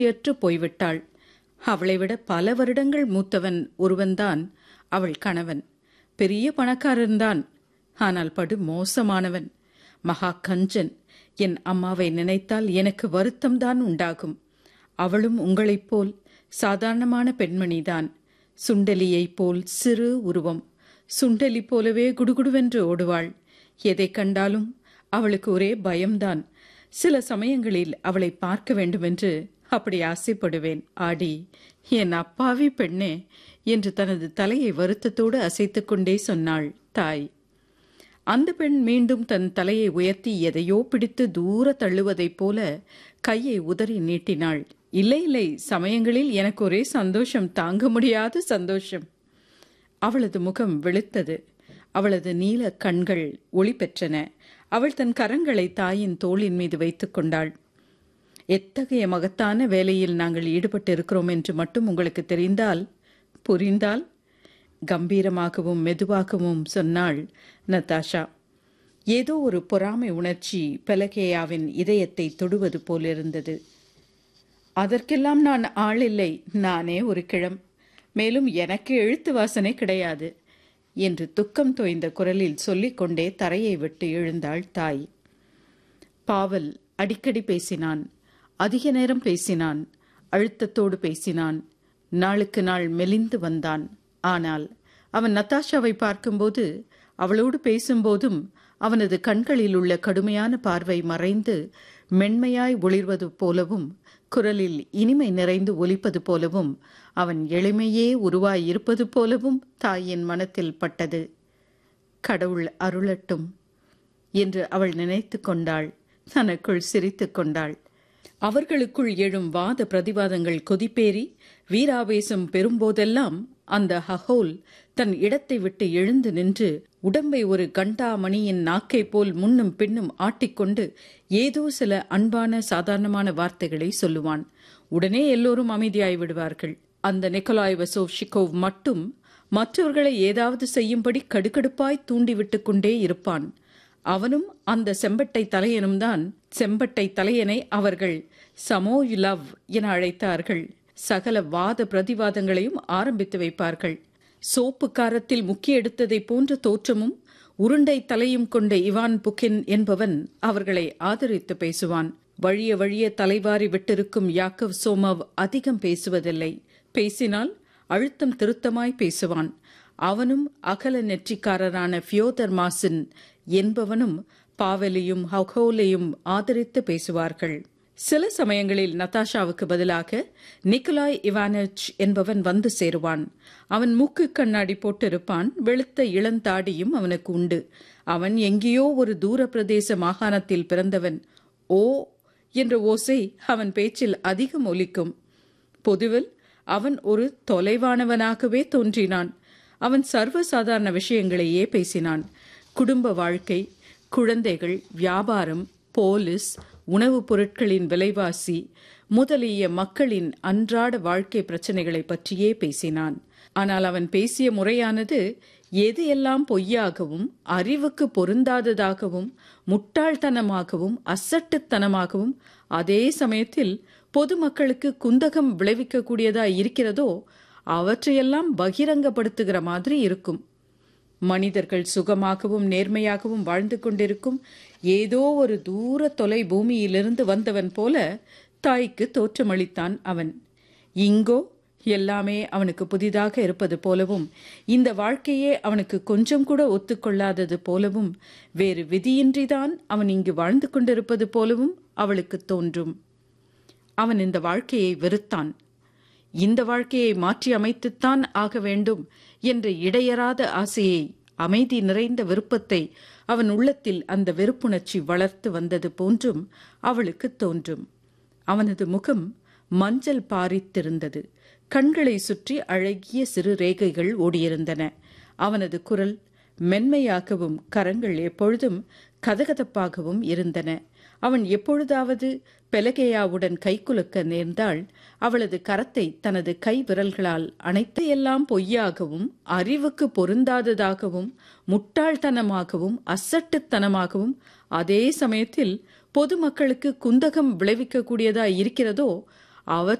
அற்று போய்விட்டாள் அவளை விட பல வருடங்கள் மூத்தவன் ஒருவன்தான் அவள் கணவன் பெரிய பணக்காரன்தான் ஆனால் படு மோசமானவன் மகா கஞ்சன் என் அம்மாவை நினைத்தால் எனக்கு வருத்தம்தான் உண்டாகும் அவளும் உங்களைப் போல் சாதாரணமான பெண்மணிதான் சுண்டலியைப் போல் சிறு உருவம் சுண்டலி போலவே குடுகுடுவென்று ஓடுவாள் எதை கண்டாலும் அவளுக்கு ஒரே பயம்தான் சில சமயங்களில் அவளை பார்க்க வேண்டுமென்று அப்படி ஆசைப்படுவேன் ஆடி என் அப்பாவி பெண்ணே என்று தனது தலையை வருத்தத்தோடு அசைத்துக் கொண்டே சொன்னாள் தாய் அந்த பெண் மீண்டும் தன் தலையை உயர்த்தி எதையோ பிடித்து தூர தள்ளுவதைப் போல கையை உதறி நீட்டினாள் இல்லை இல்லை சமயங்களில் எனக்கு ஒரே சந்தோஷம் தாங்க முடியாத சந்தோஷம் அவளது முகம் வெளுத்தது அவளது நீல கண்கள் ஒளி பெற்றன அவள் தன் கரங்களை தாயின் தோளின் மீது வைத்துக் கொண்டாள் எத்தகைய மகத்தான வேலையில் நாங்கள் ஈடுபட்டு இருக்கிறோம் என்று மட்டும் உங்களுக்கு தெரிந்தால் புரிந்தால் கம்பீரமாகவும் மெதுவாகவும் சொன்னாள் நதாஷா ஏதோ ஒரு பொறாமை உணர்ச்சி பெலகேயாவின் இதயத்தை தொடுவது போலிருந்தது அதற்கெல்லாம் நான் ஆள் இல்லை நானே ஒரு கிழம் மேலும் எனக்கு எழுத்து வாசனை கிடையாது என்று துக்கம் தோய்ந்த குரலில் சொல்லிக்கொண்டே தரையை விட்டு எழுந்தாள் தாய் பாவல் அடிக்கடி பேசினான் அதிக நேரம் பேசினான் அழுத்தத்தோடு பேசினான் நாளுக்கு நாள் மெலிந்து வந்தான் ஆனால் அவன் நத்தாஷாவை பார்க்கும்போது அவளோடு பேசும்போதும் அவனது கண்களில் உள்ள கடுமையான பார்வை மறைந்து மென்மையாய் ஒளிர்வது போலவும் குரலில் இனிமை நிறைந்து ஒலிப்பது போலவும் அவன் எளிமையே உருவாய் இருப்பது போலவும் தாயின் மனத்தில் பட்டது கடவுள் அருளட்டும் என்று அவள் நினைத்து கொண்டாள் தனக்குள் சிரித்து கொண்டாள் அவர்களுக்குள் எழும் வாத பிரதிவாதங்கள் கொதிப்பேறி வீராவேசம் பெறும்போதெல்லாம் அந்த ஹஹோல் தன் இடத்தை விட்டு எழுந்து நின்று உடம்பை ஒரு கண்டாமணியின் நாக்கை போல் முன்னும் பின்னும் ஆட்டிக்கொண்டு ஏதோ சில அன்பான சாதாரணமான வார்த்தைகளை சொல்லுவான் உடனே எல்லோரும் அமைதியாய் விடுவார்கள் அந்த நிக்கலாய் வசோவ்ஷிகோவ் மட்டும் மற்றவர்களை ஏதாவது செய்யும்படி கடுக்கடுப்பாய் தூண்டிவிட்டு கொண்டே இருப்பான் அவனும் அந்த செம்பட்டை தலையனும் தான் செம்பட்டை தலையனை அவர்கள் சமோய் லவ் என அழைத்தார்கள் சகல வாத பிரதிவாதங்களையும் ஆரம்பித்து வைப்பார்கள் சோப்பு காரத்தில் முக்கிய எடுத்ததை போன்ற தோற்றமும் உருண்டை தலையும் கொண்ட இவான் புக்கின் என்பவன் அவர்களை ஆதரித்து பேசுவான் வழிய வழிய தலைவாரி விட்டிருக்கும் யாக்கவ் சோமவ் அதிகம் பேசுவதில்லை பேசினால் அழுத்தம் திருத்தமாய் பேசுவான் அவனும் அகல நெற்றிக்காரரான ஃபியோதர் மாசின் என்பவனும் பாவலியும் ஹகோலையும் ஆதரித்து பேசுவார்கள் சில சமயங்களில் நதாஷாவுக்கு பதிலாக நிக்கலாய் இவானச் என்பவன் வந்து சேருவான் அவன் மூக்கு கண்ணாடி போட்டிருப்பான் வெளுத்த இளந்தாடியும் அவனுக்கு உண்டு அவன் எங்கேயோ ஒரு தூர பிரதேச மாகாணத்தில் பிறந்தவன் ஓ என்ற ஓசை அவன் பேச்சில் அதிகம் ஒலிக்கும் பொதுவில் அவன் ஒரு தொலைவானவனாகவே தோன்றினான் அவன் சர்வசாதாரண விஷயங்களையே பேசினான் குடும்ப வாழ்க்கை குழந்தைகள் வியாபாரம் போலீஸ் உணவுப் பொருட்களின் விலைவாசி முதலிய மக்களின் அன்றாட வாழ்க்கை பிரச்சனைகளை பற்றியே பேசினான் ஆனால் அவன் பேசிய முறையானது எது எல்லாம் பொய்யாகவும் அறிவுக்கு பொருந்தாததாகவும் முட்டாள்தனமாகவும் அசட்டுத்தனமாகவும் அதே சமயத்தில் பொதுமக்களுக்கு குந்தகம் விளைவிக்கக்கூடியதாய் இருக்கிறதோ அவற்றையெல்லாம் பகிரங்கப்படுத்துகிற மாதிரி இருக்கும் மனிதர்கள் சுகமாகவும் நேர்மையாகவும் வாழ்ந்து கொண்டிருக்கும் ஏதோ ஒரு தூர தொலை பூமியிலிருந்து வந்தவன் போல தாய்க்கு தோற்றமளித்தான் அவன் இங்கோ எல்லாமே அவனுக்கு புதிதாக இருப்பது போலவும் இந்த வாழ்க்கையே அவனுக்கு கொஞ்சம் கூட ஒத்துக்கொள்ளாதது போலவும் வேறு விதியின்றிதான் அவன் இங்கு வாழ்ந்து கொண்டிருப்பது போலவும் அவளுக்கு தோன்றும் அவன் இந்த வாழ்க்கையை வெறுத்தான் இந்த வாழ்க்கையை மாற்றி அமைத்துத்தான் ஆக வேண்டும் என்ற இடையறாத ஆசையை அமைதி நிறைந்த விருப்பத்தை அவன் உள்ளத்தில் அந்த வெறுப்புணர்ச்சி வளர்த்து வந்தது போன்றும் அவளுக்கு தோன்றும் அவனது முகம் மஞ்சள் பாரித்திருந்தது கண்களை சுற்றி அழகிய சிறு ரேகைகள் ஓடியிருந்தன அவனது குரல் மென்மையாகவும் கரங்கள் எப்பொழுதும் கதகதப்பாகவும் இருந்தன அவன் எப்பொழுதாவது பெலகேயாவுடன் கைகுலுக்க நேர்ந்தால் அவளது கரத்தை தனது கை விரல்களால் அனைத்து எல்லாம் பொய்யாகவும் அறிவுக்கு பொருந்தாததாகவும் முட்டாள்தனமாகவும் அசட்டுத்தனமாகவும் அதே சமயத்தில் பொதுமக்களுக்கு குந்தகம் விளைவிக்கக்கூடியதாய் இருக்கிறதோ அவ